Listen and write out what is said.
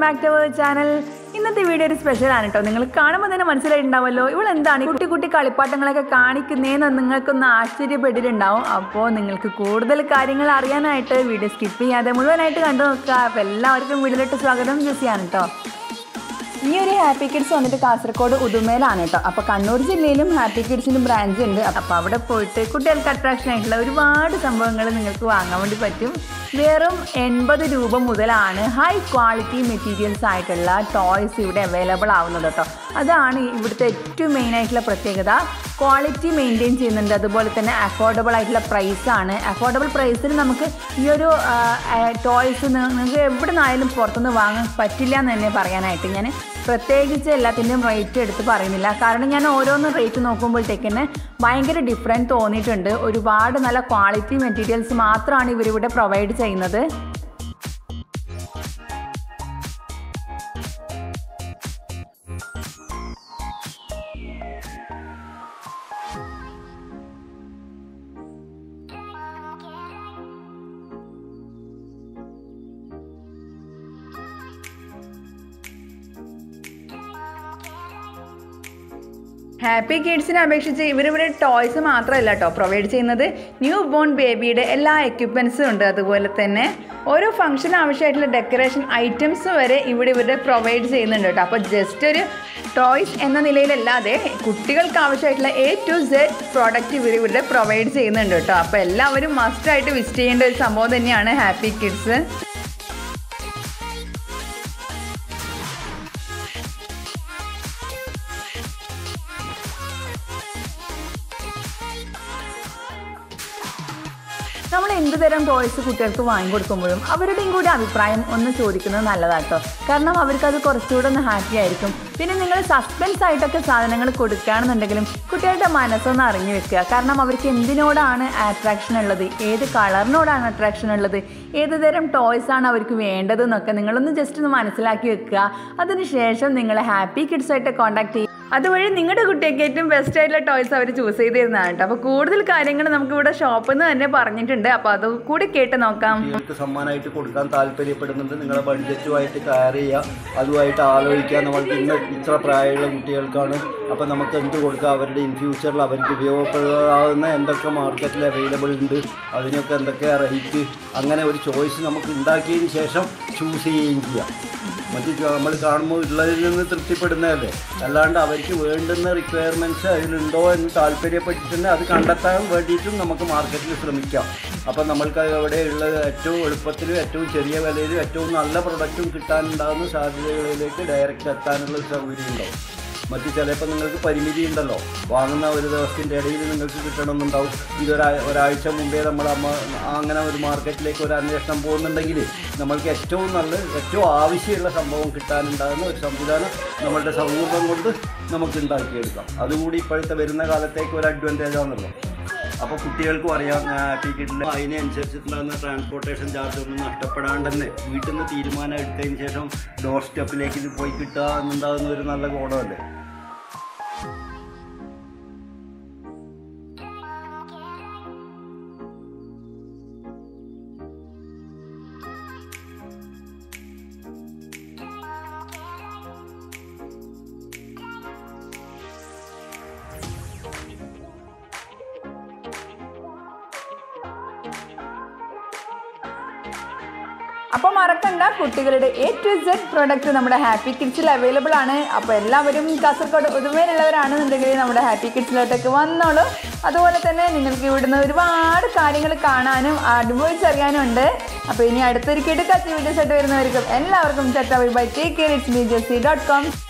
back to our channel ഇന്നത്തെ video ഒരു special ആണ് കേട്ടോ നിങ്ങൾ കാണുമ്പോൾ തന്നെ മനസ്സിലായിട്ടുണ്ടാവുമല്ലോ ഇവൾ എന്താണ് ഈ കുട്ടി കുട്ടി കളിപ്പാട്ടങ്ങളൊക്കെ കാണിക്കുന്നതെന്ന് നിങ്ങൾക്കൊന്ന് ആശ്ചര്യപ്പെട്ടിട്ടുണ്ടാവും അപ്പോൾ നിങ്ങൾക്ക് കൂടുതൽ കാര്യങ്ങൾ അറിയാനായിട്ട് വീഡിയോ സ്കിപ്പ് ചെയ്യാതെ മുഴുവനായിട്ട് കണ്ടു നോക്കുക അപ്പോൾ എല്ലാവർക്കും വീഡിയോയിലോട്ട് സ്വാഗതം ചെയ്യാൻ കേട്ടോ ഈ ഒരു ഹാപ്പി കിഡ്സ് വന്നിട്ട് കാസർഗോഡ് ഉദുമയിലാണ് കേട്ടോ അപ്പോൾ കണ്ണൂർ ജില്ലയിലും ഹാപ്പി കിഡ്സിനും ബ്രാഞ്ച് ഉണ്ട് അപ്പോൾ അവിടെ പോയിട്ട് കുട്ടികൾക്ക് അട്രാക്ഷൻ ആയിട്ടുള്ള ഒരുപാട് സംഭവങ്ങൾ നിങ്ങൾക്ക് വാങ്ങാൻ വേണ്ടി പറ്റും വെറും എൺപത് രൂപ മുതലാണ് ഹൈ ക്വാളിറ്റി മെറ്റീരിയൽസ് ആയിട്ടുള്ള ടോയ്സ് ഇവിടെ അവൈലബിൾ ആവുന്നത് കേട്ടോ അതാണ് ഇവിടുത്തെ ഏറ്റവും മെയിൻ ആയിട്ടുള്ള പ്രത്യേകത ക്വാളിറ്റി മെയിൻറ്റെയിൻ ചെയ്യുന്നുണ്ട് അതുപോലെ തന്നെ അഫോർഡബിൾ ആയിട്ടുള്ള പ്രൈസാണ് അഫോർഡബിൾ പ്രൈസിന് നമുക്ക് ഈ ഒരു ടോയ്സ് നിങ്ങൾക്ക് എവിടെ നിന്നായാലും പുറത്തുനിന്ന് വാങ്ങാൻ പറ്റില്ല എന്ന് തന്നെ പറയാനായിട്ട് ഞാൻ പ്രത്യേകിച്ച് എല്ലാത്തിൻ്റെയും റേറ്റ് എടുത്ത് പറയുന്നില്ല കാരണം ഞാൻ ഓരോന്നും റേറ്റ് നോക്കുമ്പോഴത്തേക്കിന് ഭയങ്കര ഡിഫറൻറ്റ് തോന്നിയിട്ടുണ്ട് ഒരുപാട് നല്ല ക്വാളിറ്റി മെറ്റീരിയൽസ് മാത്രമാണ് ഇവരിവിടെ പ്രൊവൈഡ് ചെയ്യുന്നത് ഹാപ്പി കിഡ്സിനെ അപേക്ഷിച്ച് ഇവരിവിടെ ടോയ്സ് മാത്രമല്ല കേട്ടോ പ്രൊവൈഡ് ചെയ്യുന്നത് ന്യൂ ബോൺ ബേബിയുടെ എല്ലാ എക്യുപ്മെൻസും ഉണ്ട് അതുപോലെ തന്നെ ഓരോ ഫംഗ്ഷൻ ആവശ്യമായിട്ടുള്ള ഡെക്കറേഷൻ ഐറ്റംസ് വരെ ഇവിടെ ഇവരുടെ പ്രൊവൈഡ് ചെയ്യുന്നുണ്ട് കേട്ടോ അപ്പോൾ ജസ്റ്റ് ഒരു ടോയ്സ് എന്ന നിലയിലല്ലാതെ കുട്ടികൾക്ക് ആവശ്യമായിട്ടുള്ള എ ടു സെഡ് പ്രോഡക്റ്റ് ഇവർ ഇവിടെ പ്രൊവൈഡ് ചെയ്യുന്നുണ്ട് കേട്ടോ അപ്പോൾ എല്ലാവരും മസ്റ്റായിട്ട് വിസിറ്റ് ചെയ്യേണ്ട ഒരു സംഭവം തന്നെയാണ് ഹാപ്പി കിഡ്സ് നമ്മൾ എന്ത് തരം ടോയ്സ് കുട്ടികൾക്ക് വാങ്ങിക്കൊടുക്കുമ്പോഴും അവരുടെയും കൂടി അഭിപ്രായം ഒന്ന് ചോദിക്കുന്നത് നല്ലതാട്ടോ കാരണം അവർക്കത് കുറച്ചുകൂടെ ഒന്ന് ഹാപ്പി ആയിരിക്കും പിന്നെ നിങ്ങൾ സസ്പെൻസ് ആയിട്ടൊക്കെ സാധനങ്ങൾ കൊടുക്കുകയാണെന്നുണ്ടെങ്കിലും കുട്ടികളുടെ മനസ്സൊന്ന് അറിഞ്ഞു വെക്കുക കാരണം അവർക്ക് എന്തിനോടാണ് അട്രാക്ഷൻ ഉള്ളത് ഏത് കളറിനോടാണ് അട്രാക്ഷൻ ഉള്ളത് ഏത് തരം ടോയ്സ് ആണ് അവർക്ക് വേണ്ടത് എന്നൊക്കെ നിങ്ങളൊന്ന് ജസ്റ്റ് ഒന്ന് മനസ്സിലാക്കി വെക്കുക അതിനുശേഷം നിങ്ങൾ ഹാപ്പി കിഡ്സായിട്ട് കോൺടാക്ട് ചെയ്യുക അതുവഴി നിങ്ങളുടെ കുട്ടിയൊക്കെ ഏറ്റവും ബെസ്റ്റ് ആയിട്ടുള്ള ടോയ്സ് അവർ ചൂസ് ചെയ്ത് തരുന്നതാണ് കേട്ടോ അപ്പോൾ കൂടുതൽ കാര്യങ്ങൾ നമുക്ക് ഇവിടെ ഷോപ്പിൽ നിന്ന് തന്നെ പറഞ്ഞിട്ടുണ്ട് അപ്പോൾ അത് കൂടി കേട്ട് നോക്കാം കുട്ടികൾക്ക് സമ്മാനമായിട്ട് കൊടുക്കാൻ താല്പര്യപ്പെടുന്നുണ്ട് നിങ്ങളുടെ ബഡ്ജറ്റുമായിട്ട് കയർ ചെയ്യുക അതുമായിട്ട് ആലോചിക്കുക നമ്മൾക്ക് ഇന്ന് ഇത്ര പ്രായമുള്ള കുട്ടികൾക്കാണ് അപ്പോൾ നമുക്ക് എന്ത് കൊടുക്കാം അവരുടെ ഇൻ ഫ്യൂച്ചറിൽ അവർക്ക് ഉപയോഗപ്രദമാകുന്ന എന്തൊക്കെ മാർക്കറ്റിൽ അവൈലബിൾ ഉണ്ട് അതിനൊക്കെ എന്തൊക്കെ റേറ്റ് അങ്ങനെ ഒരു ചോയ്സ് നമുക്ക് ഉണ്ടാക്കിയതിന് ശേഷം ചൂസ് ചെയ്യുകയും ചെയ്യാം മറ്റ് നമ്മൾ കാണുമ്പോൾ ഉള്ളതിൽ നിന്ന് തൃപ്തിപ്പെടുന്നതല്ലേ അല്ലാണ്ട് അവർക്ക് വേണ്ടുന്ന റിക്വയർമെൻറ്റ്സ് അതിലുണ്ടോ എന്ന് താല്പര്യപ്പെട്ടിട്ടുണ്ടെങ്കിൽ അത് കണ്ടെത്താൻ വേണ്ടിയിട്ടും നമുക്ക് മാർക്കറ്റിൽ ശ്രമിക്കാം അപ്പം നമ്മൾക്ക് അവിടെ ഉള്ളത് ഏറ്റവും എളുപ്പത്തിലും ഏറ്റവും ചെറിയ വിലയിലും ഏറ്റവും നല്ല പ്രൊഡക്റ്റും കിട്ടാനുണ്ടാകുന്ന സാധ്യതകളിലേക്ക് ഡയറക്റ്റ് എത്താനുള്ള ഒരു സൗകര്യം ഉണ്ടാവും മറ്റു ചിലപ്പോൾ നിങ്ങൾക്ക് പരിമിതി ഉണ്ടല്ലോ വാങ്ങുന്ന ഒരു ദിവസത്തിൻ്റെ ഇടയിൽ നിങ്ങൾക്ക് കിട്ടണമെന്നുണ്ടാവും ഇതൊരാ ഒരാഴ്ച മുമ്പേ നമ്മൾ അമ്മ അങ്ങനെ ഒരു മാർക്കറ്റിലേക്ക് ഒരു അന്വേഷണം പോകുന്നുണ്ടെങ്കിൽ നമ്മൾക്ക് ഏറ്റവും നല്ല ഏറ്റവും ആവശ്യമുള്ള സംഭവം കിട്ടാനുണ്ടാകുന്ന ഒരു സംവിധാനം നമ്മളുടെ സമൂഹം കൊണ്ട് നമുക്ക് ഉണ്ടാക്കിയെടുക്കാം അതുകൂടി ഇപ്പോഴത്തെ വരുന്ന കാലത്തേക്ക് ഒരു അഡ്വാൻറ്റേജ് ആണല്ലോ അപ്പോൾ കുട്ടികൾക്കും അറിയാം ഹാപ്പി കിഡിൽ അതിനനുസരിച്ചിട്ടുണ്ടാകുന്ന ട്രാൻസ്പോർട്ടേഷൻ ചാർജ് ഒന്നും നഷ്ടപ്പെടാണ്ട് തന്നെ വീട്ടിൽ നിന്ന് തീരുമാനം എടുത്തതിന് ശേഷം ഡോർ സ്റ്റെപ്പിലേക്ക് ഇത് പോയി കിട്ടുക എന്നുണ്ടാകുന്ന ഒരു നല്ല ഗുണമല്ലേ അപ്പോൾ മറക്കണ്ട കുട്ടികളുടെ എ ടു സെഡ് പ്രോഡക്റ്റ് നമ്മുടെ ഹാപ്പി കിഡ്സിൽ അവൈലബിൾ ആണ് അപ്പോൾ എല്ലാവരും കാസർഗോഡ് ഉദുമയിലുള്ളവരാണെന്നുണ്ടെങ്കിൽ നമ്മുടെ ഹാപ്പി കിഡ്സിലോട്ടൊക്കെ വന്നോളൂ അതുപോലെ തന്നെ നിങ്ങൾക്ക് ഇവിടുന്ന് ഒരുപാട് കാര്യങ്ങൾ കാണാനും അനുഭവിച്ചറിയാനും ഉണ്ട് അപ്പോൾ ഇനി അടുത്തൊരു കിടക്കാച്ച വീഡിയോസ് ആയിട്ട് വരുന്നവർക്കും എല്ലാവർക്കും ചട്ടാ bye take care it's me Jessy dot com